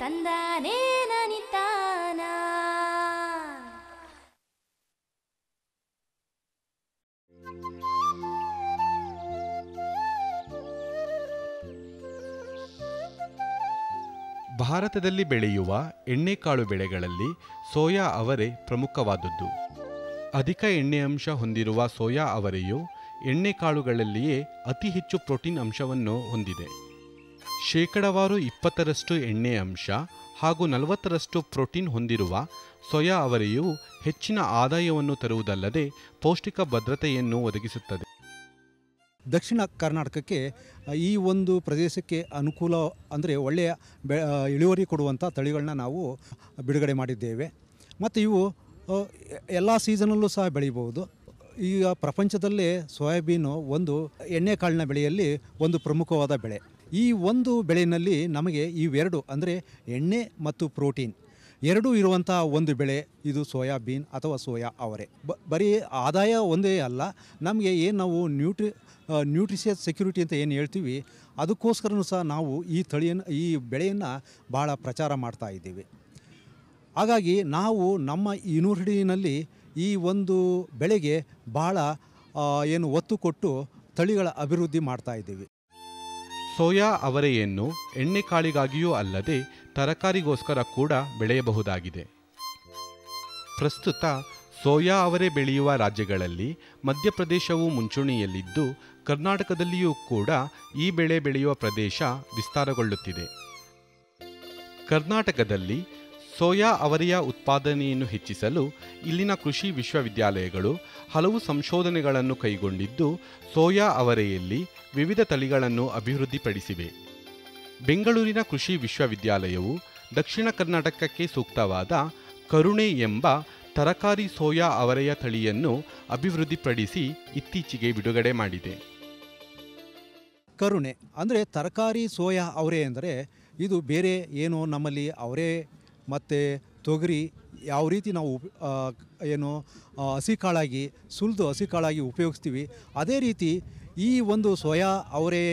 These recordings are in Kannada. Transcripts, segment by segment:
ತಂದಾನೇ ನನಿತಾನ ಭಾರತದಲ್ಲಿ ಬೆಳೆಯುವ ಎಣ್ಣೆಕಾಳು ಬೆಳೆಗಳಲ್ಲಿ ಸೋಯಾ ಅವರೆ ಪ್ರಮುಖವಾದದ್ದು ಅಧಿಕ ಎಣ್ಣೆ ಅಂಶ ಹೊಂದಿರುವ ಸೋಯಾ ಅವರೆಯು ಎಣ್ಣೆಕಾಳುಗಳಲ್ಲಿಯೇ ಅತಿ ಹೆಚ್ಚು ಪ್ರೋಟೀನ್ ಅಂಶವನ್ನು ಹೊಂದಿದೆ ಶೇಕಡವಾರು ಇಪ್ಪತ್ತರಷ್ಟು ಎಣ್ಣೆ ಅಂಶ ಹಾಗೂ ನಲವತ್ತರಷ್ಟು ಪ್ರೋಟೀನ್ ಹೊಂದಿರುವ ಸೋಯಾ ಅವರೆಯು ಹೆಚ್ಚಿನ ಆದಾಯವನ್ನು ತರುವುದಲ್ಲದೆ ಪೌಷ್ಟಿಕ ಭದ್ರತೆಯನ್ನು ಒದಗಿಸುತ್ತದೆ ದಕ್ಷಿಣ ಕರ್ನಾಟಕಕ್ಕೆ ಆ, ಈ ಒಂದು ಪ್ರದೇಶಕ್ಕೆ ಅನುಕೂಲ ಅಂದರೆ ಒಳ್ಳೆಯ ಬೆ ಆ, ಇಳುವರಿ ಕೊಡುವಂಥ ತಳಿಗಳನ್ನ ನಾವು ಬಿಡುಗಡೆ ಮಾಡಿದ್ದೇವೆ ಮತ್ತು ಇವು ಎಲ್ಲ ಸೀಸನಲ್ಲೂ ಸಹ ಬೆಳೀಬೋದು ಈಗ ಪ್ರಪಂಚದಲ್ಲೇ ಸೋಯಾಬೀನು ಒಂದು ಎಣ್ಣೆಕಾಳಿನ ಬೆಳೆಯಲ್ಲಿ ಒಂದು ಪ್ರಮುಖವಾದ ಬೆಳೆ ಈ ಒಂದು ಬೆಳೆಯಲ್ಲಿ ನಮಗೆ ಇವೆರಡು ಅಂದರೆ ಎಣ್ಣೆ ಮತ್ತು ಪ್ರೋಟೀನ್ ಎರಡೂ ಇರುವಂಥ ಒಂದು ಬೆಳೆ ಇದು ಸೋಯಾಬೀನ್ ಅಥವಾ ಸೋಯಾ ಅವರೆ ಬ ಬರೀ ಆದಾಯ ಒಂದೇ ಅಲ್ಲ ನಮಗೆ ಏನು ನಾವು ನ್ಯೂಟ್ರಿ ನ್ಯೂಟ್ರಿಷಿಯಸ್ ಸೆಕ್ಯೂರಿಟಿ ಅಂತ ಏನು ಹೇಳ್ತೀವಿ ಅದಕ್ಕೋಸ್ಕರನೂ ಸಹ ನಾವು ಈ ತಳಿಯನ್ನು ಈ ಬೆಳೆಯನ್ನು ಭಾಳ ಪ್ರಚಾರ ಮಾಡ್ತಾ ಇದ್ದೀವಿ ಹಾಗಾಗಿ ನಾವು ನಮ್ಮ ಯೂನಿವರ್ಸಿಟಿನಲ್ಲಿ ಈ ಒಂದು ಬೆಳೆಗೆ ಭಾಳ ಆ, ಏನು ಒತ್ತು ಕೊಟ್ಟು ತಳಿಗಳ ಅಭಿವೃದ್ಧಿ ಮಾಡ್ತಾ ಇದ್ದೀವಿ ಸೋಯಾ ಅವರೆಯನ್ನು ಎಣ್ಣೆಕಾಳಿಗಾಗಿಯೂ ಅಲ್ಲದೆ ತರಕಾರಿಗೋಸ್ಕರ ಕೂಡ ಬೆಳೆಯಬಹುದಾಗಿದೆ ಪ್ರಸ್ತುತ ಸೋಯಾ ಅವರೆ ಬೆಳೆಯುವ ರಾಜ್ಯಗಳಲ್ಲಿ ಮಧ್ಯಪ್ರದೇಶವು ಮುಂಚೂಣಿಯಲ್ಲಿದ್ದು ಕರ್ನಾಟಕದಲ್ಲಿಯೂ ಕೂಡ ಈ ಬೆಳೆ ಬೆಳೆಯುವ ಪ್ರದೇಶ ವಿಸ್ತಾರಗೊಳ್ಳುತ್ತಿದೆ ಕರ್ನಾಟಕದಲ್ಲಿ ಸೋಯಾ ಅವರೆಯ ಉತ್ಪಾದನೆಯನ್ನು ಹೆಚ್ಚಿಸಲು ಇಲ್ಲಿನ ಕೃಷಿ ವಿಶ್ವವಿದ್ಯಾಲಯಗಳು ಹಲವು ಸಂಶೋಧನೆಗಳನ್ನು ಕೈಗೊಂಡಿದ್ದು ಸೋಯಾ ಅವರೆಯಲ್ಲಿ ವಿವಿಧ ತಳಿಗಳನ್ನು ಅಭಿವೃದ್ಧಿಪಡಿಸಿವೆ ಬೆಂಗಳೂರಿನ ಕೃಷಿ ವಿಶ್ವವಿದ್ಯಾಲಯವು ದಕ್ಷಿಣ ಕರ್ನಾಟಕಕ್ಕೆ ಸೂಕ್ತವಾದ ಕರುಣೆ ಎಂಬ ತರಕಾರಿ ಸೋಯಾ ಅವರೆಯ ತಳಿಯನ್ನು ಅಭಿವೃದ್ಧಿಪಡಿಸಿ ಇತ್ತೀಚೆಗೆ ಬಿಡುಗಡೆ ಮಾಡಿದೆ ಕರುಣೆ ಅಂದರೆ ತರಕಾರಿ ಸೋಯಾ ಅವರೆ ಅಂದರೆ ಇದು ಬೇರೆ ಏನು ನಮ್ಮಲ್ಲಿ ಅವರೆ ಮತ್ತು ತೊಗರಿ ಯಾವ ರೀತಿ ನಾವು ಉಪ್- ಆ, ಏನು ಆ, ಹಸಿ ಕಾಳಾಗಿ ಸುಲಿದು ಹಸಿ ಕಾಳಾಗಿ ಉಪಯೋಗಿಸ್ತೀವಿ ಅದೇ ರೀತಿ ಈ ಒಂದು ಸೋಯಾ ಅವರೆ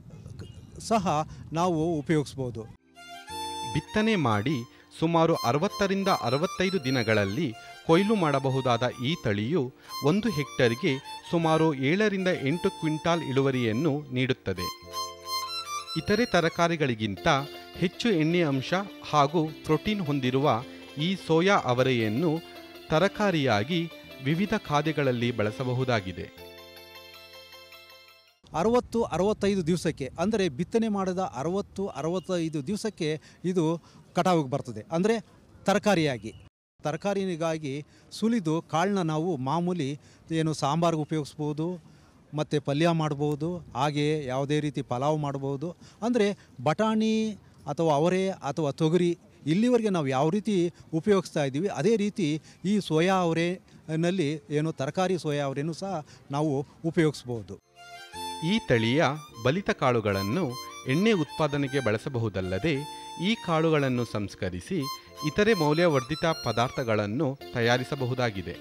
ಸಹ ನಾವು ಉಪಯೋಗಿಸ್ಬೋದು ಬಿತ್ತನೆ ಮಾಡಿ ಸುಮಾರು ಅರವತ್ತರಿಂದ ಅರವತ್ತೈದು ದಿನಗಳಲ್ಲಿ ಕೊಯ್ಲು ಮಾಡಬಹುದಾದ ಈ ತಳಿಯು ಒಂದು ಹೆಕ್ಟರ್ಗೆ ಸುಮಾರು ಏಳರಿಂದ ಎಂಟು ಕ್ವಿಂಟಾಲ್ ಇಳುವರಿಯನ್ನು ನೀಡುತ್ತದೆ ಇತರೆ ತರಕಾರಿಗಳಿಗಿಂತ ಹೆಚ್ಚು ಎಣ್ಣೆ ಅಂಶ ಹಾಗೂ ಪ್ರೋಟೀನ್ ಹೊಂದಿರುವ ಈ ಸೋಯಾ ಅವರೆಯನ್ನು ತರಕಾರಿಯಾಗಿ ವಿವಿಧ ಖಾದ್ಯಗಳಲ್ಲಿ ಬಳಸಬಹುದಾಗಿದೆ ಅರವತ್ತು ಅರವತ್ತೈದು ದಿವಸಕ್ಕೆ ಅಂದರೆ ಬಿತ್ತನೆ ಮಾಡಿದ ಅರವತ್ತು ಅರವತ್ತೈದು ದಿವಸಕ್ಕೆ ಇದು ಕಟಾವಿಗೆ ಬರ್ತದೆ ಅಂದರೆ ತರಕಾರಿಯಾಗಿ ತರಕಾರಿಗಾಗಿ ಸುಲಿದು ಕಾಳನ್ನ ನಾವು ಮಾಮೂಲಿ ಏನು ಸಾಂಬಾರ್ಗೆ ಉಪಯೋಗಿಸ್ಬೋದು ಮತ್ತು ಪಲ್ಯ ಮಾಡ್ಬೋದು ಹಾಗೆ ಯಾವುದೇ ರೀತಿ ಪಲಾವ್ ಮಾಡ್ಬೋದು ಅಂದರೆ ಬಟಾಣಿ ಅಥವಾ ಅವರೆ ಅಥವಾ ತೊಗರಿ ಇಲ್ಲಿವರೆಗೆ ನಾವು ಯಾವ ರೀತಿ ಉಪಯೋಗಿಸ್ತಾ ಇದ್ದೀವಿ ಅದೇ ರೀತಿ ಈ ಸೋಯಾ ಅವರೆನಲ್ಲಿ ಏನು ತರಕಾರಿ ಸೋಯಾ ಅವರೆನೂ ಸಹ ನಾವು ಉಪಯೋಗಿಸ್ಬೋದು ಈ ತಳಿಯ ಬಲಿತ ಕಾಳುಗಳನ್ನು ಎಣ್ಣೆ ಉತ್ಪಾದನೆಗೆ ಬಳಸಬಹುದಲ್ಲದೆ ಈ ಕಾಳುಗಳನ್ನು ಸಂಸ್ಕರಿಸಿ ಇತರೆ ಮೌಲ್ಯವರ್ಧಿತ ಪದಾರ್ಥಗಳನ್ನು ತಯಾರಿಸಬಹುದಾಗಿದೆ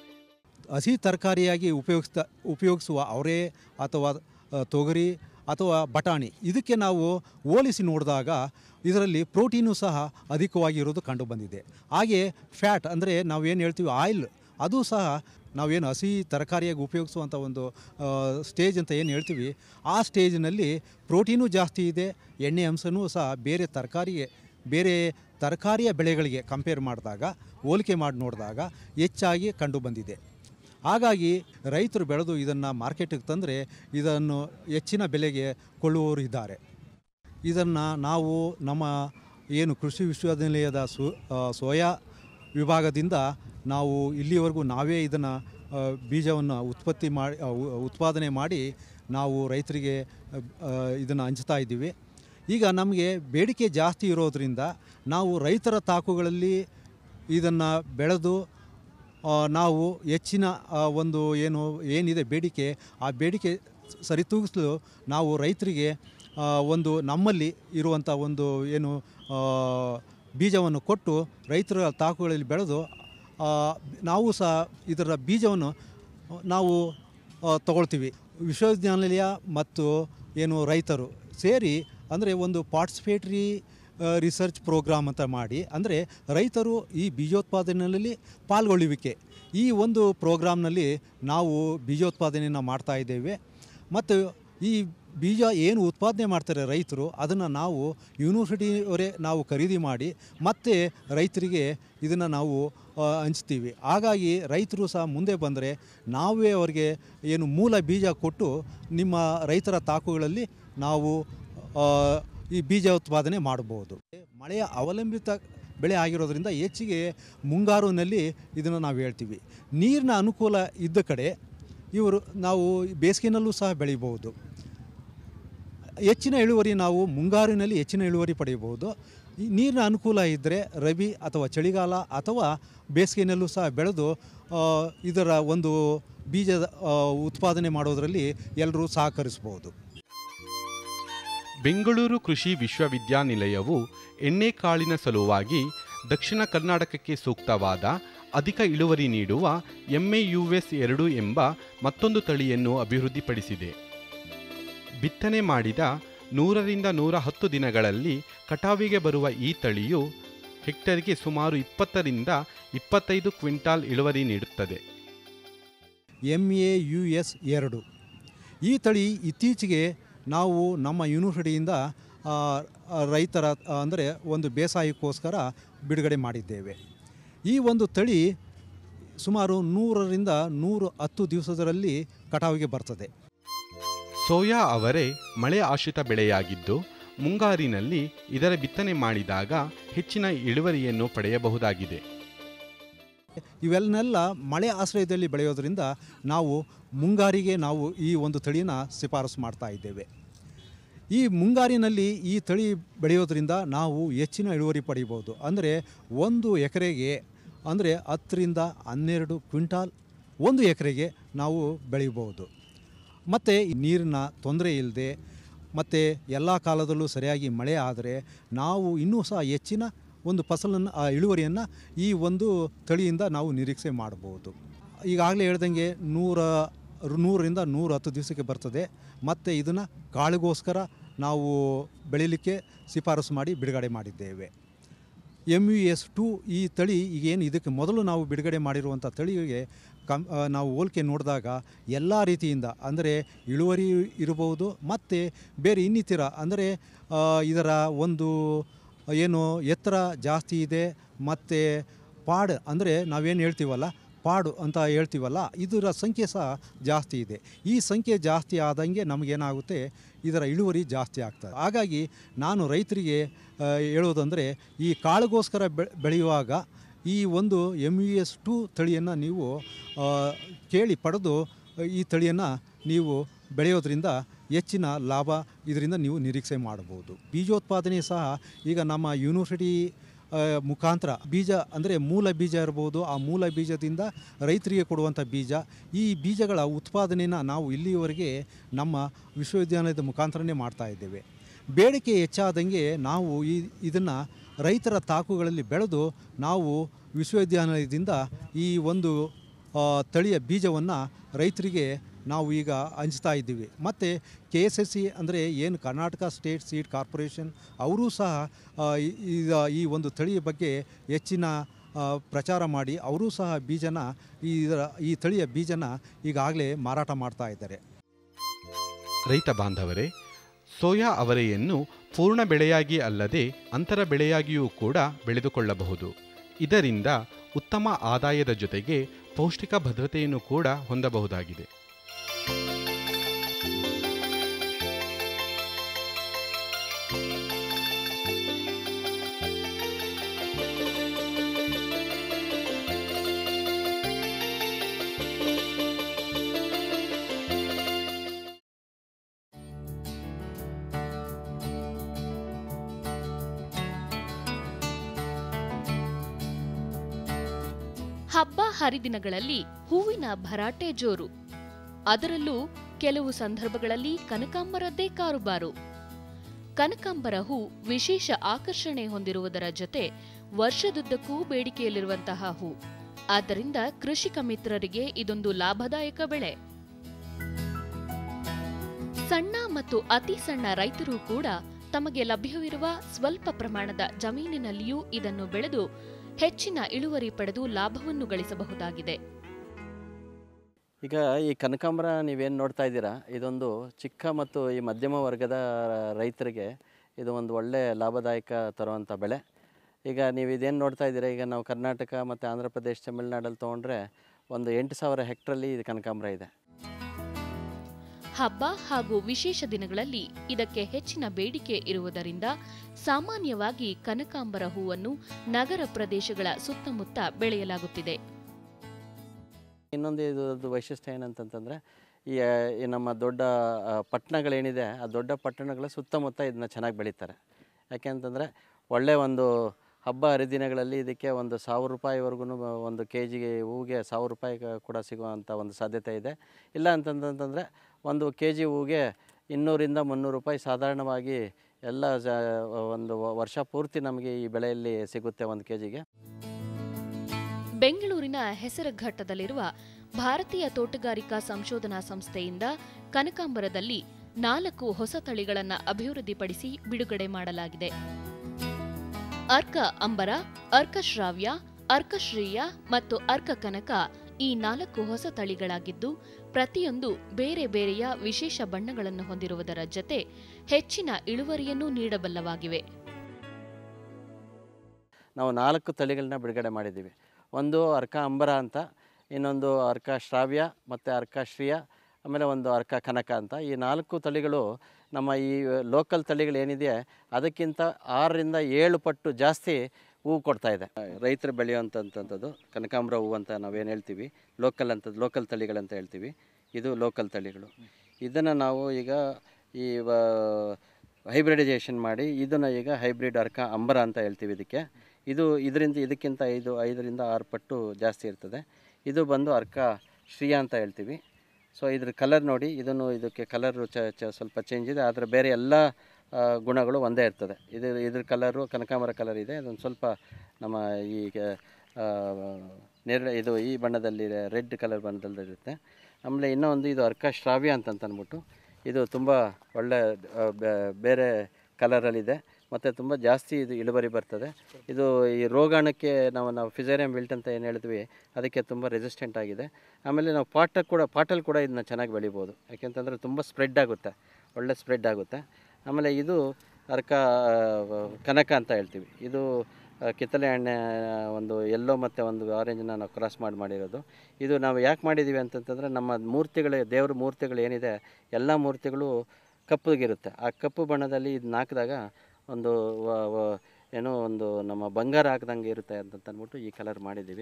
ಹಸಿ ತರಕಾರಿಯಾಗಿ ಉಪಯೋಗಿಸ್ತಾ ಉಪಯೋಗಿಸುವ ಅವರೆ ಅಥವಾ ಅ, ತೊಗರಿ ಅಥವಾ ಬಟಾಣಿ ಇದಕ್ಕೆ ನಾವು ಹೋಲಿಸಿ ನೋಡಿದಾಗ ಇದರಲ್ಲಿ ಪ್ರೋಟೀನು ಸಹ ಅಧಿಕವಾಗಿರೋದು ಕಂಡುಬಂದಿದೆ ಹಾಗೆ ಫ್ಯಾಟ್ ಅಂದರೆ ನಾವೇನು ಹೇಳ್ತೀವಿ ಆಯಿಲ್ ಅದು ಸಹ ನಾವೇನು ಹಸಿ ತರಕಾರಿಯಾಗಿ ಉಪಯೋಗಿಸುವಂಥ ಒಂದು ಆ, ಸ್ಟೇಜ್ ಅಂತ ಏನು ಹೇಳ್ತೀವಿ ಆ ಸ್ಟೇಜ್ನಲ್ಲಿ ಪ್ರೋಟೀನು ಜಾಸ್ತಿ ಇದೆ ಎಣ್ಣೆ ಅಂಶನೂ ಸಹ ಬೇರೆ ತರಕಾರಿಗೆ ಬೇರೆ ತರಕಾರಿಯ ಬೆಳೆಗಳಿಗೆ ಕಂಪೇರ್ ಮಾಡಿದಾಗ ಹೋಲಿಕೆ ಮಾಡಿ ನೋಡಿದಾಗ ಹೆಚ್ಚಾಗಿ ಕಂಡುಬಂದಿದೆ ಹಾಗಾಗಿ ರೈತರು ಬೆಳೆದು ಇದನ್ನು ಮಾರ್ಕೆಟಿಗೆ ತಂದರೆ ಇದನ್ನು ಹೆಚ್ಚಿನ ಬೆಲೆಗೆ ಕೊಳ್ಳುವವರು ಇದ್ದಾರೆ ಇದನ್ನು ನಾವು ನಮ್ಮ ಏನು ಕೃಷಿ ವಿಶ್ವವಿದ್ಯಾನಿಲಯದ ಸು ಆ, ಸೋಯಾ ವಿಭಾಗದಿಂದ ನಾವು ಇಲ್ಲಿವರೆಗೂ ನಾವೇ ಇದನ್ನು ಬೀಜವನ್ನು ಉತ್ಪತ್ತಿ ಮಾಡಿ ಆ, ಉ- ಉತ್ಪಾದನೆ ಮಾಡಿ ನಾವು ರೈತರಿಗೆ ಇದನ್ನು ಹಂಚ್ತಾ ಇದ್ದೀವಿ ಈಗ ನಮಗೆ ಬೇಡಿಕೆ ಜಾಸ್ತಿ ಇರೋದರಿಂದ ನಾವು ರೈತರ ತಾಕುಗಳಲ್ಲಿ ಇದನ್ನು ಬೆಳೆದು ಆ, ನಾವು ಹೆಚ್ಚಿನ ಆ, ಒಂದು ಏನು ಏನಿದೆ ಬೇಡಿಕೆ ಆ ಬೇಡಿಕೆ ಸರಿತೂಗಿಸಲು ನಾವು ರೈತರಿಗೆ ಆ, ಒಂದು ನಮ್ಮಲ್ಲಿ ಇರುವಂಥ ಒಂದು ಏನು ಆ, ಬೀಜವನ್ನು ಕೊಟ್ಟು ರೈತರ ತಾಕುಗಳಲ್ಲಿ ಬೆಳೆದು ಆ, ನಾವು ಸಹ ಇದರ ಬೀಜವನ್ನು ನಾವು ಆ, ತಗೊಳ್ತೀವಿ ವಿಶ್ವವಿದ್ಯಾನಿಲಯ ಮತ್ತು ಏನು ರೈತರು ಸೇರಿ ಅಂದರೆ ಒಂದು ಪಾರ್ಟಿಸಿಪೇಟ್ರಿ ರಿಸರ್ಚ್ ಪ್ರೋಗ್ರಾಮ್ ಅಂತ ಮಾಡಿ ಅಂದರೆ ರೈತರು ಈ ಬೀಜೋತ್ಪಾದನೆಯಲ್ಲಿ ಪಾಲ್ಗೊಳ್ಳುವಿಕೆ ಈ ಒಂದು ಪ್ರೋಗ್ರಾಮ್ನಲ್ಲಿ ನಾವು ಬೀಜೋತ್ಪಾದನೆಯನ್ನು ಮಾಡ್ತಾ ಇದ್ದೇವೆ ಮತ್ತು ಈ ಬೀಜ ಏನು ಉತ್ಪಾದನೆ ಮಾಡ್ತಾರೆ ರೈತರು ಅದನ್ನು ನಾವು ಯೂನಿವರ್ಸಿಟಿಯವರೇ ನಾವು ಖರೀದಿ ಮಾಡಿ ಮತ್ತೆ ರೈತರಿಗೆ ಇದನ್ನು ನಾವು ಆ, ಹಂಚ್ತೀವಿ ಹಾಗಾಗಿ ರೈತರು ಸಹ ಮುಂದೆ ಬಂದರೆ ನಾವೇ ಅವರಿಗೆ ಏನು ಮೂಲ ಬೀಜ ಕೊಟ್ಟು ನಿಮ್ಮ ರೈತರ ತಾಕುಗಳಲ್ಲಿ ನಾವು ಆ, ಈ ಬೀಜ ಉತ್ಪಾದನೆ ಮಾಡಬಹುದು ಮಳೆಯ ಅವಲಂಬಿತ ಬೆಳೆ ಆಗಿರೋದ್ರಿಂದ ಹೆಚ್ಚಿಗೆ ಮುಂಗಾರಿನಲ್ಲಿ ಇದನ್ನು ನಾವು ಹೇಳ್ತೀವಿ ನೀರಿನ ಅನುಕೂಲ ಇದ್ದ ಕಡೆ ಇವರು ನಾವು ಬೇಸಿಗೆನಲ್ಲೂ ಸಹ ಬೆಳಿಬೋದು ಹೆಚ್ಚಿನ ಇಳುವರಿ ನಾವು ಮುಂಗಾರಿನಲ್ಲಿ ಹೆಚ್ಚಿನ ಇಳುವರಿ ಪಡೆಯಬಹುದು ಈ ನೀರಿನ ಅನುಕೂಲ ಇದ್ದರೆ ರಬಿ ಅಥವಾ ಚಳಿಗಾಲ ಅಥವಾ ಬೇಸಿಗೆನಲ್ಲೂ ಸಹ ಬೆಳೆದು ಆ, ಇದರ ಒಂದು ಬೀಜದ ಆ, ಉತ್ಪಾದನೆ ಮಾಡೋದರಲ್ಲಿ ಎಲ್ಲರೂ ಸಹಕರಿಸ್ಬೋದು ಬೆಂಗಳೂರು ಕೃಷಿ ವಿಶ್ವವಿದ್ಯಾನಿಲಯವು ಎಣ್ಣೆಕಾಳಿನ ಸಲುವಾಗಿ ದಕ್ಷಿಣ ಕರ್ನಾಟಕಕ್ಕೆ ಸೂಕ್ತವಾದ ಅಧಿಕ ಇಳುವರಿ ನೀಡುವ ಎಮ್ಮೆ ಯು ಎಸ್ ಎರಡು ಎಂಬ ಮತ್ತೊಂದು ತಳಿಯನ್ನು ಅಭಿವೃದ್ಧಿಪಡಿಸಿದೆ ಬಿತ್ತನೆ ಮಾಡಿದ ನೂರರಿಂದ ನೂರ ಹತ್ತು ದಿನಗಳಲ್ಲಿ ಕಟಾವಿಗೆ ಬರುವ ಈ ತಳಿಯು ಹೆಕ್ಟರ್ಗೆ ಸುಮಾರು ಇಪ್ಪತ್ತರಿಂದ ಇಪ್ಪತ್ತೈದು ಕ್ವಿಂಟಾಲ್ ಇಳುವರಿ ನೀಡುತ್ತದೆ ಎಮ್ ಎ ಯು ಎಸ್ ಎರಡು ಈ ತಳಿ ಇತ್ತೀಚೆಗೆ ನಾವು ನಮ್ಮ ಯೂನಿವರ್ಸಿಟಿಯಿಂದ ಆ, ಆ, ರೈತರ ಅಂದರೆ ಒಂದು ಬೇಸಾಯಕ್ಕೋಸ್ಕರ ಬಿಡುಗಡೆ ಮಾಡಿದ್ದೇವೆ ಈ ಒಂದು ತಳಿ ಸುಮಾರು ನೂರರಿಂದ ನೂರು ಹತ್ತು ದಿವಸದಲ್ಲಿ ಕಟಾವಿಗೆ ಬರ್ತದೆ ಸೋಯಾ ಅವರೆ ಮಳೆ ಆಶ್ರಿತ ಬೆಳೆಯಾಗಿದ್ದು ಮುಂಗಾರಿನಲ್ಲಿ ಇದರ ಬಿತ್ತನೆ ಮಾಡಿದಾಗ ಹೆಚ್ಚಿನ ಇಳುವರಿಯನ್ನು ಪಡೆಯಬಹುದಾಗಿದೆ ಇವೆಲ್ಲನೆಲ್ಲ ಮಳೆ ಆಶ್ರಯದಲ್ಲಿ ಬೆಳೆಯೋದ್ರಿಂದ ನಾವು ಮುಂಗಾರಿಗೆ ನಾವು ಈ ಒಂದು ತಳಿನ ಶಿಫಾರಸು ಮಾಡ್ತಾ ಇದ್ದೇವೆ ಈ ಮುಂಗಾರಿನಲ್ಲಿ ಈ ತಳಿ ಬೆಳೆಯೋದ್ರಿಂದ ನಾವು ಹೆಚ್ಚಿನ ಇಳುವರಿ ಪಡಿಬೋದು ಅಂದರೆ ಒಂದು ಎಕರೆಗೆ ಅಂದರೆ ಹತ್ತರಿಂದ ಹನ್ನೆರಡು ಕ್ವಿಂಟಾಲ್ ಒಂದು ಎಕರೆಗೆ ನಾವು ಬೆಳಿಬೋದು ಮತ್ತು ನೀರಿನ ತೊಂದರೆ ಇಲ್ಲದೆ ಮತ್ತು ಎಲ್ಲ ಕಾಲದಲ್ಲೂ ಸರಿಯಾಗಿ ಮಳೆ ಆದರೆ ನಾವು ಇನ್ನೂ ಸಹ ಹೆಚ್ಚಿನ ಒಂದು ಫಸಲನ್ನು ಆ ಇಳುವರಿಯನ್ನು ಈ ಒಂದು ತಳಿಯಿಂದ ನಾವು ನಿರೀಕ್ಷೆ ಮಾಡ್ಬೋದು ಈಗಾಗಲೇ ಹೇಳ್ದಂಗೆ ನೂರ ನೂರರಿಂದ ನೂರ ಹತ್ತು ದಿವಸಕ್ಕೆ ಬರ್ತದೆ ಮತ್ತು ಇದನ್ನು ಕಾಳಿಗೋಸ್ಕರ ನಾವು ಬೆಳೀಲಿಕ್ಕೆ ಶಿಫಾರಸು ಮಾಡಿ ಬಿಡುಗಡೆ ಮಾಡಿದ್ದೇವೆ ಎಮ್ ಯು ಎಸ್ ಟು ಈ ತಳಿ ಈಗೇನು ಇದಕ್ಕೆ ಮೊದಲು ನಾವು ಬಿಡುಗಡೆ ಮಾಡಿರುವಂಥ ತಳಿಗೆ ಕಮ್ ಆ, ನಾವು ಹೋಲಿಕೆ ನೋಡಿದಾಗ ಎಲ್ಲ ರೀತಿಯಿಂದ ಅಂದರೆ ಇಳುವರಿ ಇರಬಹುದು ಮತ್ತು ಬೇರೆ ಇನ್ನಿತರ ಅಂದರೆ ಆ, ಇದರ ಒಂದು ಏನು ಎತ್ತರ ಜಾಸ್ತಿ ಇದೆ ಮತ್ತು ಪಾಡ್ ಅಂದರೆ ನಾವೇನು ಹೇಳ್ತೀವಲ್ಲ ಪಾಡು ಅಂತ ಹೇಳ್ತೀವಲ್ಲ ಇದರ ಸಂಖ್ಯೆ ಸಹ ಜಾಸ್ತಿ ಇದೆ ಈ ಸಂಖ್ಯೆ ಜಾಸ್ತಿ ಆದಂಗೆ ನಮಗೇನಾಗುತ್ತೆ ಇದರ ಇಳುವರಿ ಜಾಸ್ತಿ ಆಗ್ತದೆ ಹಾಗಾಗಿ ನಾನು ರೈತರಿಗೆ ಆ, ಹೇಳೋದಂದರೆ ಈ ಕಾಳಿಗೋಸ್ಕರ ಬೆ- ಬೆಳೆಯುವಾಗ ಈ ಒಂದು ಎಮ್ ಯು ಎಸ್ ಟು ತಳಿಯನ್ನು ನೀವು ಆ, ಕೇಳಿ ಪಡೆದು ಈ ತಳಿಯನ್ನು ನೀವು ಬೆಳೆಯೋದ್ರಿಂದ ಹೆಚ್ಚಿನ ಲಾಭ ಇದರಿಂದ ನೀವು ನಿರೀಕ್ಷೆ ಮಾಡಬಹುದು ಬೀಜೋತ್ಪಾದನೆ ಸಹ ಈಗ ನಮ್ಮ ಯೂನಿವರ್ಸಿಟಿ ಆ, ಮುಖಾಂತರ ಬೀಜ ಅಂದರೆ ಮೂಲ ಬೀಜ ಇರ್ಬೋದು ಆ ಮೂಲ ಬೀಜದಿಂದ ರೈತರಿಗೆ ಕೊಡುವಂಥ ಬೀಜ ಈ ಬೀಜಗಳ ಉತ್ಪಾದನೆಯನ್ನು ನಾವು ಇಲ್ಲಿಯವರೆಗೆ ನಮ್ಮ ವಿಶ್ವವಿದ್ಯಾಲಯದ ಮುಖಾಂತರನೇ ಮಾಡ್ತಾ ಇದ್ದೇವೆ ಬೇಡಿಕೆ ಹೆಚ್ಚಾದಂಗೆ ನಾವು ಈ ಇದನ್ನು ರೈತರ ತಾಕುಗಳಲ್ಲಿ ಬೆಳೆದು ನಾವು ವಿಶ್ವವಿದ್ಯಾನಿಲಯದಿಂದ ಈ ಒಂದು ಆ, ತಳಿಯ ಬೀಜವನ್ನು ರೈತರಿಗೆ ನಾವು ಈಗ ಹಂಚ್ತಾ ಇದ್ದೀವಿ ಮತ್ತು ಕೆ ಎಸ್ ಎಸ್ ಸಿ ಅಂದರೆ ಏನು ಕರ್ನಾಟಕ ಸ್ಟೇಟ್ ಸೀಡ್ ಕಾರ್ಪೊರೇಷನ್ ಅವರೂ ಸಹ ಆ, ಈ- ಈಗ ಈ ಒಂದು ತಳಿಯ ಬಗ್ಗೆ ಹೆಚ್ಚಿನ ಆ, ಪ್ರಚಾರ ಮಾಡಿ ಅವರೂ ಸಹ ಬೀಜನ ಈ ಇದರ ಈ ತಳಿಯ ಬೀಜನ ಈಗಾಗಲೇ ಮಾರಾಟ ಮಾಡ್ತಾ ಇದ್ದಾರೆ ರೈತ ಬಾಂಧವರೇ ಸೋಯಾ ಅವರೆಯನ್ನು ಪೂರ್ಣ ಬೆಳೆಯಾಗಿ ಅಲ್ಲದೆ ಅಂತರ ಬೆಳೆಯಾಗಿಯೂ ಕೂಡ ಬೆಳೆದುಕೊಳ್ಳಬಹುದು ಇದರಿಂದ ಉತ್ತಮ ಆದಾಯದ ಜೊತೆಗೆ ಪೌಷ್ಟಿಕ ಭದ್ರತೆಯನ್ನು ಕೂಡ ಹೊಂದಬಹುದಾಗಿದೆ ಹಬ್ಬ ಹರಿದಿನಗಳಲ್ಲಿ ಹೂವಿನ ಭರಾಟೆ ಜೋರು ಅದರಲ್ಲೂ ಕೆಲವು ಸಂದರ್ಭಗಳಲ್ಲಿ ಕನಕಾಂಬರದ್ದೇ ಕಾರುಬಾರು ಕನಕಾಂಬರ ಹೂ ವಿಶೇಷ ಆಕರ್ಷಣೆ ಹೊಂದಿರುವುದರ ಜೊತೆ ವರ್ಷದುದ್ದಕ್ಕೂ ಬೇಡಿಕೆಯಲ್ಲಿರುವಂತಹ ಹೂ ಆದ್ದರಿಂದ ಕೃಷಿಕ ಮಿತ್ರರಿಗೆ ಇದೊಂದು ಲಾಭದಾಯಕ ಬೆಳೆ ಸಣ್ಣ ಮತ್ತು ಅತಿ ಸಣ್ಣ ರೈತರು ಕೂಡ ತಮಗೆ ಲಭ್ಯವಿರುವ ಸ್ವಲ್ಪ ಪ್ರಮಾಣದ ಜಮೀನಿನಲ್ಲಿಯೂ ಇದನ್ನು ಬೆಳೆದು ಹೆಚ್ಚಿನ ಇಳುವರಿ ಪಡೆದು ಲಾಭವನ್ನು ಗಳಿಸಬಹುದಾಗಿದೆ ಈಗ ಈ ಕನಕಾಂಬರ ನೀವೇನು ನೋಡ್ತಾ ಇದ್ದೀರಾ ಇದೊಂದು ಚಿಕ್ಕ ಮತ್ತು ಈ ಮಧ್ಯಮ ವರ್ಗದ ರೈತರಿಗೆ ಇದು ಒಂದು ಒಳ್ಳೆ ಲಾಭದಾಯಕ ತರುವಂಥ ಬೆಳೆ ಈಗ ನೀವು ಇದೇನು ನೋಡ್ತಾ ಇದ್ದೀರಾ ಈಗ ನಾವು ಕರ್ನಾಟಕ ಮತ್ತು ಆಂಧ್ರ ಪ್ರದೇಶ ತಮಿಳ್ನಾಡಲ್ಲಿ ತೊಗೊಂಡ್ರೆ ಒಂದು ಎಂಟು ಸಾವಿರ ಹೆಕ್ಟ್ರಲ್ಲಿ ಇದು ಕನಕಾಂಬರ ಇದೆ ಹಬ್ಬ ಹಾಗೂ ವಿಶೇಷ ದಿನಗಳಲ್ಲಿ ಇದಕ್ಕೆ ಹೆಚ್ಚಿನ ಬೇಡಿಕೆ ಇರುವುದರಿಂದ ಸಾಮಾನ್ಯವಾಗಿ ಕನಕಾಂಬರ ಹೂವನ್ನು ನಗರ ಪ್ರದೇಶಗಳ ಸುತ್ತಮುತ್ತ ಬೆಳೆಯಲಾಗುತ್ತಿದೆ ಇನ್ನೊಂದು ಇದ್ರದ್ದು ವೈಶಿಷ್ಟ್ಯ ಏನಂತಂತಂದರೆ ಈ ಆ, ಈ ನಮ್ಮ ದೊಡ್ಡ ಆ, ಪಟ್ಟಣಗಳೇನಿದೆ ಆ ದೊಡ್ಡ ಪಟ್ಟಣಗಳ ಸುತ್ತಮುತ್ತ ಇದನ್ನ ಚೆನ್ನಾಗಿ ಬೆಳೀತಾರೆ ಯಾಕೆಂತಂದರೆ ಒಳ್ಳೆಯ ಒಂದು ಹಬ್ಬ ಹರಿದಿನಗಳಲ್ಲಿ ಇದಕ್ಕೆ ಒಂದು ಸಾವಿರ ರೂಪಾಯಿವರೆಗೂ ಒಂದು ಕೆ ಜಿಗೆ ಹೂವಿಗೆ ಸಾವಿರ ರೂಪಾಯಿ ಕ- ಕೂಡ ಸಿಗುವಂಥ ಒಂದು ಸಾಧ್ಯತೆ ಇದೆ ಇಲ್ಲ ಅಂತಂತಂದರೆ ಒಂದು ಕೆ ಜಿ ಹೂವಿಗೆ ಇನ್ನೂರಿಂದ ಮುನ್ನೂರು ರೂಪಾಯಿ ಸಾಧಾರಣವಾಗಿ ಎಲ್ಲ ಜ ಒಂದು ವ- ವರ್ಷ ಪೂರ್ತಿ ನಮಗೆ ಈ ಬೆಳೆಯಲ್ಲಿ ಸಿಗುತ್ತೆ ಒಂದು ಕೆ ಜಿಗೆ ಬೆಂಗಳೂರಿನ ಹೆಸರುಘಟ್ಟದಲ್ಲಿರುವ ಭಾರತೀಯ ತೋಟಗಾರಿಕಾ ಸಂಶೋಧನಾ ಸಂಸ್ಥೆಯಿಂದ ಕನಕಾಂಬರದಲ್ಲಿ ನಾಲ್ಕು ಹೊಸ ತಳಿಗಳನ್ನು ಅಭಿವೃದ್ಧಿಪಡಿಸಿ ಬಿಡುಗಡೆ ಮಾಡಲಾಗಿದೆ ಅರ್ಕ ಅಂಬರ ಅರ್ಕಶ್ರಾವ್ಯ ಅರ್ಕಶ್ರೀಯ ಮತ್ತು ಅರ್ಕ ಕನಕ ಈ ನಾಲ್ಕು ಹೊಸ ತಳಿಗಳಾಗಿದ್ದು ಪ್ರತಿಯೊಂದು ಬೇರೆ ಬೇರೆಯ ವಿಶೇಷ ಬಣ್ಣಗಳನ್ನು ಹೊಂದಿರುವುದರ ಜತೆ ಹೆಚ್ಚಿನ ಇಳುವರಿಯನ್ನು ನೀಡಬಲ್ಲವಾಗಿವೆ ನಾವು ನಾಲ್ಕು ತಳಿಗಳನ್ನ ಬಿಡುಗಡೆ ಮಾಡಿದ್ದೀವಿ ಒಂದು ಅರ್ಕ ಅಂಬರ ಅಂತ ಇನ್ನೊಂದು ಅರ್ಕ ಶ್ರಾವ್ಯ ಮತ್ತು ಅರ್ಕ ಶ್ರಿಯ ಆಮೇಲೆ ಒಂದು ಅರ್ಕ ಕನಕ ಅಂತ ಈ ನಾಲ್ಕು ತಳಿಗಳು ನಮ್ಮ ಈ ಲೋಕಲ್ ತಳಿಗಳು ಏನಿದೆ ಅದಕ್ಕಿಂತ ಆರರಿಂದ ಏಳು ಪಟ್ಟು ಜಾಸ್ತಿ ಹೂವು ಕೊಡ್ತಾ ಇದೆ ರೈತರು ಬೆಳೆಯುವಂಥದ್ದು ಕನಕಾಂಬರ ಹೂವು ಅಂತ ನಾವೇನು ಹೇಳ್ತೀವಿ ಲೋಕಲ್ ಅಂತ ಲೋಕಲ್ ತಳಿಗಳಂತ ಹೇಳ್ತೀವಿ ಇದು ಲೋಕಲ್ ತಳಿಗಳು ಇದನ್ನು ನಾವು ಈಗ ಈ ಹೈಬ್ರಿಡೈಸೇಷನ್ ಮಾಡಿ ಇದನ್ನು ಈಗ ಹೈಬ್ರಿಡ್ ಅರ್ಕ ಅಂಬರ ಅಂತ ಹೇಳ್ತೀವಿ ಇದಕ್ಕೆ ಇದು ಇದರಿಂದ ಇದಕ್ಕಿಂತ ಐದು ಐದರಿಂದ ಆರು ಪಟ್ಟು ಜಾಸ್ತಿ ಇರ್ತದೆ ಇದು ಬಂದು ಅರ್ಕ ಶ್ರೀಯ ಅಂತ ಹೇಳ್ತೀವಿ ಸೊ ಇದ್ರ ಕಲರ್ ನೋಡಿ ಇದನ್ನು ಇದಕ್ಕೆ ಕಲರು ಚ ಚ ಸ್ವಲ್ಪ ಚೇಂಜ್ ಇದೆ ಆದರೆ ಬೇರೆ ಎಲ್ಲ ಆ, ಗುಣಗಳು ಒಂದೇ ಇರ್ತದೆ ಇದು ಇದ್ರ ಕಲರು ಕನಕಾಂಬರ ಕಲರ್ ಇದೆ ಅದೊಂದು ಸ್ವಲ್ಪ ನಮ್ಮ ಈಗ ನೇರಳೆ ಇದು ಈ ಬಣ್ಣದಲ್ಲಿ ರೆಡ್ ಕಲರ್ ಬಣ್ಣದಲ್ಲಿ ಇರುತ್ತೆ ಆಮೇಲೆ ಇನ್ನೂ ಒಂದು ಇದು ಅರ್ಕ ಶ್ರಾವ್ಯ ಅಂತ ಅಂದ್ಬಿಟ್ಟು ಇದು ತುಂಬ ಒಳ್ಳೆ ಆ, ಬೆ- ಬೇರೆ ಕಲರಲ್ಲಿದೆ ಮತ್ತು ತುಂಬ ಜಾಸ್ತಿ ಇದು ಇಳುವರಿ ಬರ್ತದೆ ಇದು ಈ ರೋಗಾಣಕ್ಕೆ ನಾವು ನಾವು ಫಿಸೇರಿಯಂ ವಿಲ್ಟ್ ಅಂತ ಏನು ಹೇಳಿದ್ವಿ ಅದಕ್ಕೆ ತುಂಬ ರೆಸಿಸ್ಟೆಂಟ್ ಆಗಿದೆ ಆಮೇಲೆ ನಾವು ಪಾಟ ಕೂಡ ಪಾಟಲ್ಲಿ ಕೂಡ ಇದನ್ನ ಚೆನ್ನಾಗಿ ಬೆಳಿಬೋದು ಯಾಕೆಂತಂದರೆ ತುಂಬ ಸ್ಪ್ರೆಡ್ ಆಗುತ್ತೆ ಒಳ್ಳೆ ಸ್ಪ್ರೆಡ್ ಆಗುತ್ತೆ ಆಮೇಲೆ ಇದು ಅರ್ಕ ಆ, ಕನಕ ಅಂತ ಹೇಳ್ತೀವಿ ಇದು ಆ, ಕಿತ್ತಳೆ ಹಣ್ಣೆ ಒಂದು ಎಲ್ಲೋ ಮತ್ತು ಒಂದು ಆರೆಂಜನ್ನ ನಾವು ಕ್ರಾಸ್ ಮಾಡಿ ಮಾಡಿರೋದು ಇದು ನಾವು ಯಾಕೆ ಮಾಡಿದ್ದೀವಿ ಅಂತಂತಂದರೆ ನಮ್ಮ ಮೂರ್ತಿಗಳು ದೇವ್ರ ಮೂರ್ತಿಗಳು ಏನಿದೆ ಎಲ್ಲ ಮೂರ್ತಿಗಳು ಕಪ್ಪಗಿರುತ್ತೆ ಆ ಕಪ್ಪು ಬಣ್ಣದಲ್ಲಿ ಇದನ್ನ ಹಾಕಿದಾಗ ಒಂದು ವ- ವ- ಏನೋ ಒಂದು ನಮ್ಮ ಬಂಗಾರ ಹಾಕ್ದಂಗೆ ಇರುತ್ತೆ ಅಂತ ಅಂದ್ಬಿಟ್ಟು ಈ ಕಲರ್ ಮಾಡಿದ್ದೀವಿ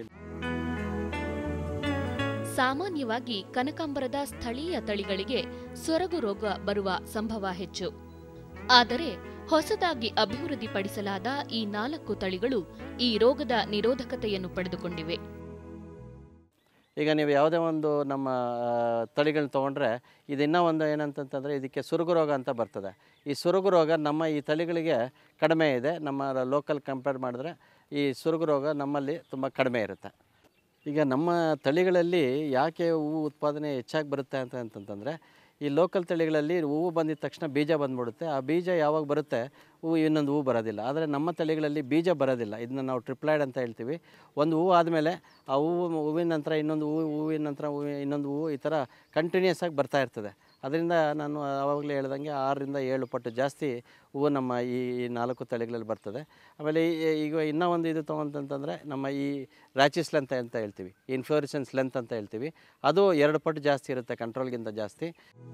ಸಾಮಾನ್ಯವಾಗಿ ಕನಕಾಂಬರದ ಸ್ಥಳೀಯ ತಳಿಗಳಿಗೆ ಸೊರಗು ರೋಗ ಬರುವ ಸಂಭವ ಹೆಚ್ಚು ಆದರೆ ಹೊಸದಾಗಿ ಅಭಿವೃದ್ಧಿಪಡಿಸಲಾದ ಈ ನಾಲ್ಕು ತಳಿಗಳು ಈ ರೋಗದ ನಿರೋಧಕತೆಯನ್ನು ಪಡೆದುಕೊಂಡಿವೆ ಈಗ ನೀವು ಯಾವುದೇ ಒಂದು ನಮ್ಮ ತಳಿಗಳನ್ನ ತೊಗೊಂಡ್ರೆ ಇದನ್ನ ಒಂದು ಏನಂತಂತಂದರೆ ಇದಕ್ಕೆ ಸುರುಗು ರೋಗ ಅಂತ ಬರ್ತದೆ ಈ ಸುರುಗು ರೋಗ ನಮ್ಮ ಈ ತಳಿಗಳಿಗೆ ಕಡಿಮೆ ಇದೆ ನಮ್ಮ ಲೋಕಲ್ ಕಂಪೇರ್ ಮಾಡಿದ್ರೆ ಈ ಸುರುಗು ರೋಗ ನಮ್ಮಲ್ಲಿ ತುಂಬ ಕಡಿಮೆ ಇರುತ್ತೆ ಈಗ ನಮ್ಮ ತಳಿಗಳಲ್ಲಿ ಯಾಕೆ ಹೂವು ಉತ್ಪಾದನೆ ಹೆಚ್ಚಾಗಿ ಬರುತ್ತೆ ಅಂತ ಅಂತಂತಂದರೆ ಈ ಲೋಕಲ್ ತಳಿಗಳಲ್ಲಿ ಹೂವು ಬಂದಿದ ತಕ್ಷಣ ಬೀಜ ಬಂದ್ಬಿಡುತ್ತೆ ಆ ಬೀಜ ಯಾವಾಗ ಬರುತ್ತೆ ಹೂವು ಇನ್ನೊಂದು ಹೂವು ಬರೋದಿಲ್ಲ ಆದರೆ ನಮ್ಮ ತಳಿಗಳಲ್ಲಿ ಬೀಜ ಬರೋದಿಲ್ಲ ಇದನ್ನ ನಾವು ಟ್ರಿಪ್ಲೈಡ್ ಅಂತ ಹೇಳ್ತೀವಿ ಒಂದು ಹೂವು ಆದಮೇಲೆ ಆ ಹೂವು ಹೂವಿನ ನಂತರ ಇನ್ನೊಂದು ಹೂವು ಹೂವಿನ ನಂತರ ಹೂವು ಇನ್ನೊಂದು ಹೂವು ಈ ಥರ ಕಂಟಿನ್ಯೂಸ್ ಆಗಿ ಬರ್ತಾ ಇರ್ತದೆ ಅದರಿಂದ ನಾನು ಆವಾಗಲೇ ಹೇಳ್ದಂಗೆ ಆರರಿಂದ ಏಳು ಪಟ್ಟು ಜಾಸ್ತಿ ಹೂವು ನಮ್ಮ ಈ ಈ ನಾಲ್ಕು ತಳಿಗಳಲ್ಲಿ ಬರ್ತದೆ ಆಮೇಲೆ ಈ- ಈಗ ಇನ್ನೂ ಒಂದು ಇದು ತೊಗೊಂತಂತಂದರೆ ನಮ್ಮ ಈ ರ್ಯಾಚಿಸ್ ಲೆಂತ್ ಅಂತ ಹೇಳ್ತೀವಿ ಇನ್ಫ್ಲೋರಿಸೆನ್ಸ್ ಲೆಂತ್ ಅಂತ ಹೇಳ್ತೀವಿ ಅದು ಎರಡು ಪಟ್ಟು ಜಾಸ್ತಿ ಇರುತ್ತೆ ಕಂಟ್ರೋಲ್ಗಿಂತ ಜಾಸ್ತಿ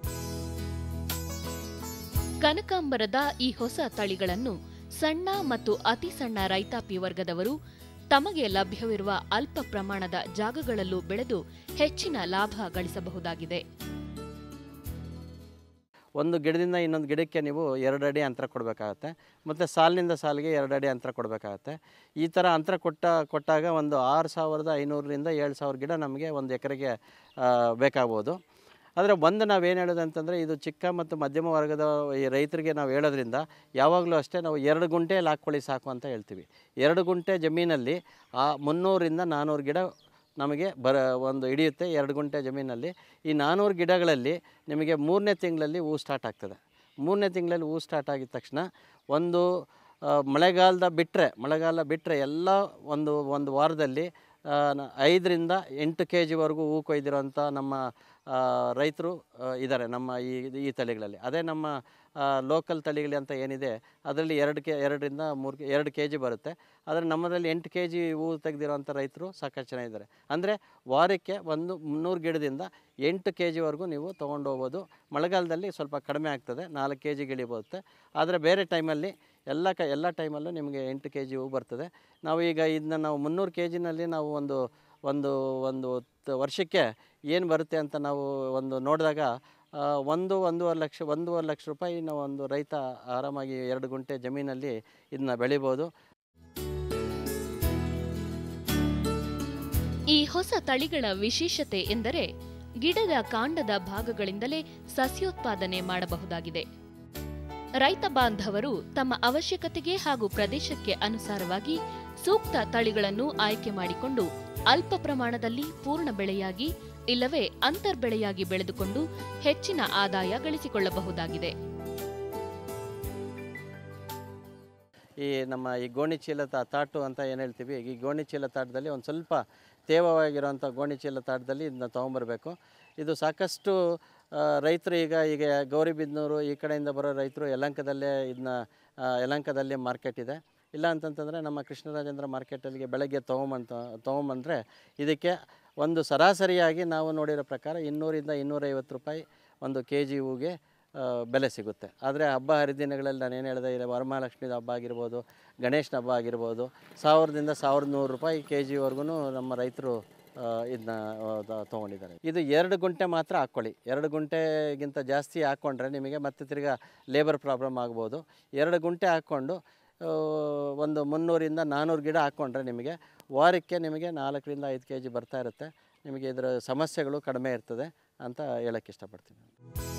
ಕನಕಾಂಬರದ ಈ ಹೊಸ ತಳಿಗಳನ್ನು ಸಣ್ಣ ಮತ್ತು ಅತಿ ಸಣ್ಣ ರೈತಾಪಿ ವರ್ಗದವರು ತಮಗೆ ಲಭ್ಯವಿರುವ ಅಲ್ಪ ಪ್ರಮಾಣದ ಜಾಗಗಳಲ್ಲೂ ಬೆಳೆದು ಹೆಚ್ಚಿನ ಲಾಭ ಗಳಿಸಬಹುದಾಗಿದೆ ಒಂದು ಗಿಡದಿಂದ ಇನ್ನೊಂದು ಗಿಡಕ್ಕೆ ನೀವು ಎರಡು ಅಡಿ ಅಂತರ ಕೊಡಬೇಕಾಗತ್ತೆ ಮತ್ತು ಸಾಲಿನಿಂದ ಸಾಲಿಗೆ ಎರಡು ಅಡಿ ಅಂತರ ಕೊಡಬೇಕಾಗತ್ತೆ ಈ ಥರ ಅಂತರ ಕೊಟ್ಟ ಕೊಟ್ಟಾಗ ಒಂದು ಆರು ಸಾವಿರದ ಐನೂರರಿಂದ ಏಳು ಸಾವಿರ ಗಿಡ ನಮಗೆ ಒಂದು ಎಕರೆಗೆ ಆ, ಬೇಕಾಗ್ಬೋದು ಆದರೆ ಒಂದು ನಾವೇನು ಹೇಳೋದು ಅಂತಂದರೆ ಇದು ಚಿಕ್ಕ ಮತ್ತು ಮಧ್ಯಮ ವರ್ಗದ ಈ ರೈತರಿಗೆ ನಾವು ಹೇಳೋದ್ರಿಂದ ಯಾವಾಗಲೂ ಅಷ್ಟೇ ನಾವು ಎರಡು ಗುಂಟೆಯಲ್ಲಿ ಹಾಕ್ಕೊಳ್ಳಿ ಸಾಕು ಅಂತ ಹೇಳ್ತೀವಿ ಎರಡು ಗುಂಟೆ ಜಮೀನಲ್ಲಿ ಆ ಮುನ್ನೂರಿಂದ ನಾನ್ನೂರು ಗಿಡ ನಮಗೆ ಬರ ಒಂದು ಹಿಡಿಯುತ್ತೆ ಎರಡು ಗುಂಟೆ ಜಮೀನಲ್ಲಿ ಈ ನಾನ್ನೂರು ಗಿಡಗಳಲ್ಲಿ ನಿಮಗೆ ಮೂರನೇ ತಿಂಗಳಲ್ಲಿ ಹೂ ಸ್ಟಾರ್ಟ್ ಆಗ್ತದೆ ಮೂರನೇ ತಿಂಗಳಲ್ಲಿ ಹೂ ಸ್ಟಾರ್ಟ್ ಆಗಿದ ತಕ್ಷಣ ಒಂದು ಆ, ಮಳೆಗಾಲದ ಬಿಟ್ಟರೆ ಮಳೆಗಾಲ ಬಿಟ್ಟರೆ ಎಲ್ಲ ಒಂದು ಒಂದು ವಾರದಲ್ಲಿ ಆ, ನ- ಐದರಿಂದ ಎಂಟು ಕೆ ಜಿವರೆಗೂ ಹೂ ಕೊಯ್ದಿರೋಂಥ ನಮ್ಮ ರೈತರು ಇದ್ದಾರೆ ನಮ್ಮ ಈ ಈ ತಳಿಗಳಲ್ಲಿ ಅದೇ ನಮ್ಮ ಲೋಕಲ್ ತಳಿಗಳು ಅಂತ ಏನಿದೆ ಅದರಲ್ಲಿ ಎರಡು ಕೆ ಎರಡರಿಂದ ಮೂರು ಕೆ ಎರಡು ಕೆ ಜಿ ಬರುತ್ತೆ ಆದರೆ ನಮ್ಮದ್ರಲ್ಲಿ ಎಂಟು ಕೆ ಜಿ ಹೂ ತೆಗೆದಿರೋಂಥ ರೈತರು ಸಾಕಷ್ಟು ಜನ ಇದ್ದಾರೆ ಅಂದರೆ ವಾರಕ್ಕೆ ಒಂದು ಮುನ್ನೂರು ಗಿಡದಿಂದ ಎಂಟು ಕೆ ಜಿವರೆಗೂ ನೀವು ತೊಗೊಂಡು ಹೋಗ್ಬೋದು ಮಳೆಗಾಲದಲ್ಲಿ ಸ್ವಲ್ಪ ಕಡಿಮೆ ಆಗ್ತದೆ ನಾಲ್ಕು ಕೆ ಜಿ ಗಿಳಿ ಆದರೆ ಬೇರೆ ಟೈಮಲ್ಲಿ ಎಲ್ಲ ಕ ಎಲ್ಲ ಟೈಮಲ್ಲೂ ನಿಮಗೆ ಎಂಟು ಕೆ ಜಿ ಹೂ ಬರ್ತದೆ ನಾವು ಈಗ ಇದನ್ನ ನಾವು ಮುನ್ನೂರು ಕೆ ಜಿನಲ್ಲಿ ನಾವು ಒಂದು ಒಂದು ಒಂದು ತ- ವರ್ಷಕ್ಕೆ ಏನು ಬರುತ್ತೆ ಅಂತ ನಾವು ಒಂದು ನೋಡಿದಾಗ ಆ, ಒಂದು ಒಂದೂವರೆ ಲಕ್ಷ ಒಂದೂವರೆ ಲಕ್ಷ ರೂಪಾಯಿ ನಾವು ಒಂದು ರೈತ ಆರಾಮಾಗಿ ಎರಡು ಗುಂಟೆ ಜಮೀನಲ್ಲಿ ಇದನ್ನ ಬೆಳಿಬೋದು ಈ ಹೊಸ ತಳಿಗಳ ವಿಶೇಷತೆ ಎಂದರೆ ಗಿಡದ ಕಾಂಡದ ಭಾಗಗಳಿಂದಲೇ ಸಸ್ಯೋತ್ಪಾದನೆ ಮಾಡಬಹುದಾಗಿದೆ ರೈತ ಬಾಂಧವರು ತಮ್ಮ ಅವಶ್ಯಕತೆಗೆ ಹಾಗೂ ಪ್ರದೇಶಕ್ಕೆ ಅನುಸಾರವಾಗಿ ಸೂಕ್ತ ತಳಿಗಳನ್ನು ಆಯ್ಕೆ ಮಾಡಿಕೊಂಡು ಅಲ್ಪ ಪ್ರಮಾಣದಲ್ಲಿ ಪೂರ್ಣ ಬೆಳೆಯಾಗಿ ಇಲ್ಲವೇ ಅಂತರ್ಬೆಳೆಯಾಗಿ ಬೆಳೆದುಕೊಂಡು ಹೆಚ್ಚಿನ ಆದಾಯ ಗಳಿಸಿಕೊಳ್ಳಬಹುದಾಗಿದೆ ಈ ನಮ್ಮ ಈ ಗೋಣಿ ಚೀಲ ತಾ- ತಾಟು ಅಂತ ಏನು ಹೇಳ್ತೀವಿ ಈ ಗೋಣಿ ಚೀಲ ತಾಟದಲ್ಲಿ ಒಂದು ಸ್ವಲ್ಪ ತೇವವಾಗಿರೋಂಥ ಗೋಣಿ ಚೀಲ ತಾಟದಲ್ಲಿ ಇದನ್ನ ತೊಗೊಂಬರ್ಬೇಕು ಇದು ಸಾಕಷ್ಟು ಆ, ರೈತರು ಈಗ ಈಗ ಗೌರಿಬಿದನೂರು ಈ ಕಡೆಯಿಂದ ಬರೋ ರೈತರು ಯಲಂಕದಲ್ಲೇ ಇದನ್ನ ಆ, ಯಲಂಕದಲ್ಲಿ ಮಾರ್ಕೆಟ್ ಇದೆ ಇಲ್ಲ ಅಂತಂತಂದರೆ ನಮ್ಮ ಕೃಷ್ಣರಾಜೇಂದ್ರ ಮಾರ್ಕೆಟಲ್ಲಿಗೆ ಬೆಳಗ್ಗೆ ತೊಗೊಂಬಂತ ತೊಗೊಂಬಂದರೆ ಇದಕ್ಕೆ ಒಂದು ಸರಾಸರಿಯಾಗಿ ನಾವು ನೋಡಿರೋ ಪ್ರಕಾರ ಇನ್ನೂರಿಂದ ಇನ್ನೂರೈವತ್ತು ರೂಪಾಯಿ ಒಂದು ಕೆ ಜಿ ಹೂಗೆ ಆ, ಬೆಲೆ ಸಿಗುತ್ತೆ ಆದರೆ ಹಬ್ಬ ಹರಿದಿನಗಳಲ್ಲಿ ನಾನು ಏನು ಹೇಳಿದೆ ಇಲ್ಲ ವರಮಹಾಲಕ್ಷ್ಮೀದ ಹಬ್ಬ ಆಗಿರ್ಬೋದು ಗಣೇಶನ ಹಬ್ಬ ಆಗಿರ್ಬೋದು ಸಾವಿರದಿಂದ ಸಾವಿರದ ನೂರು ರೂಪಾಯಿ ಕೆ ಜಿವರೆಗೂ ನಮ್ಮ ರೈತರು ಇದನ್ನ ತೊಗೊಂಡಿದ್ದಾರೆ ಇದು ಎರಡು ಗುಂಟೆ ಮಾತ್ರ ಹಾಕ್ಕೊಳ್ಳಿ ಎರಡು ಗುಂಟೆಗಿಂತ ಜಾಸ್ತಿ ಹಾಕ್ಕೊಂಡ್ರೆ ನಿಮಗೆ ಮತ್ತೆ ತಿರ್ಗಾ ಲೇಬರ್ ಪ್ರಾಬ್ಲಮ್ ಆಗ್ಬೋದು ಎರಡು ಗುಂಟೆ ಹಾಕ್ಕೊಂಡು ಆ, ಒಂದು ಮುನ್ನೂರಿಂದ ನಾನ್ನೂರು ಗಿಡ ಹಾಕ್ಕೊಂಡ್ರೆ ನಿಮಗೆ ವಾರಕ್ಕೆ ನಿಮಗೆ ನಾಲ್ಕರಿಂದ ಐದು ಕೆ ಜಿ ಬರ್ತಾ ಇರುತ್ತೆ ನಿಮಗೆ ಇದರ ಸಮಸ್ಯೆಗಳು ಕಡಿಮೆ ಇರ್ತದೆ ಅಂತ ಹೇಳೋಕ್ಕೆ ಇಷ್ಟಪಡ್ತೀನಿ